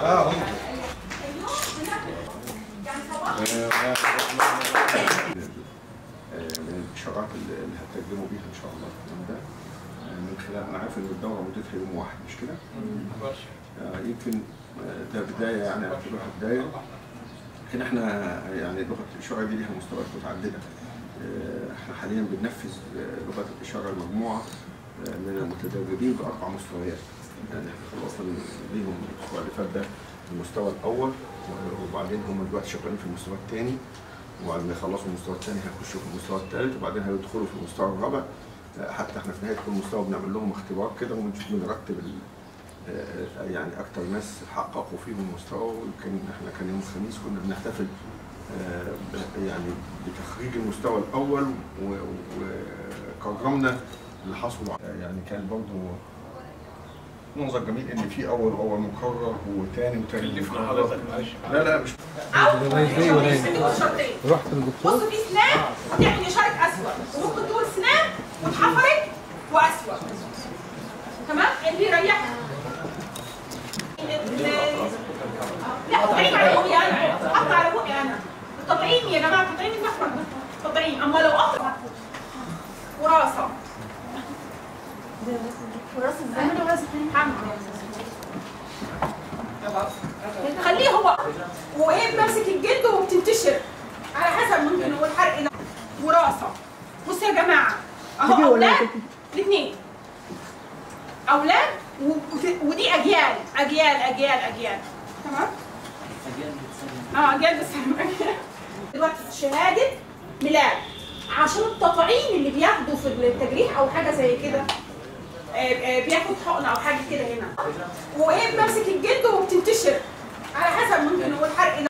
اه هم من الاشارات اللي اللي هتقدموا بيها ان شاء الله الكلام ده آه، من خلال انا عارف ان الدوره مدتها يوم واحد مش كده؟ آه، يمكن آه، ده بدايه يعني اعتبرها بدايه لكن احنا يعني لغه الاشاره دي ليها مستويات متعدده آه، احنا حاليا بننفذ آه، لغه الاشاره المجموعه آه، من المتدربين باربع مستويات يعني احنا خلصنا بيهم الاسبوع اللي فات ده المستوى الاول وبعدين هم دلوقتي شغالين في المستوى الثاني وبعد ما يخلصوا المستوى الثاني هيخشوا في المستوى الثالث وبعدين هيدخلوا في المستوى الرابع آه، حتى احنا في نهايه كل مستوى بنعمل لهم اختبار كده ونشوف بنرتب ال- آه، يعني اكتر ناس حققوا فيهم المستوى ويمكن احنا كان يوم الخميس كنا بنحتفل آه، ب- يعني بتخريج المستوى الاول و- وكرمنا اللي حصلوا على- يعني كان برضه منظر جميل ان في اول واول مكرر وثاني وثالث كلفنا حضرتك معلش لا لا مش او زي ولا إيه؟ تقول شرطين رحت للدكتور بص في سنان وتعمل اشاره اسود وممكن تقول سنان واتحفرت واسود تمام اللي يريحها لا تطعيم على بقي انا حط على بقي انا التطعيم يا جماعه التطعيم المحور ده تطعيم اما لو قطع وراسه وراس الزمن وراس الحمل خليه هو وايه بتمسك الجلد وبتنتشر على حسب ممكن نقول حرق نفس وراثه بصوا يا جماعه اهو اولاد الاثنين اولاد و- وت- ودي اجيال اجيال اجيال اجيال تمام اه اجيال بس دلوقتي شهاده ميلاد عشان التطعيم اللي بياخده في التجريح او حاجه زي كده آه، آه، بياخد حقن او حاجه كده هنا وايه بمسك الجلد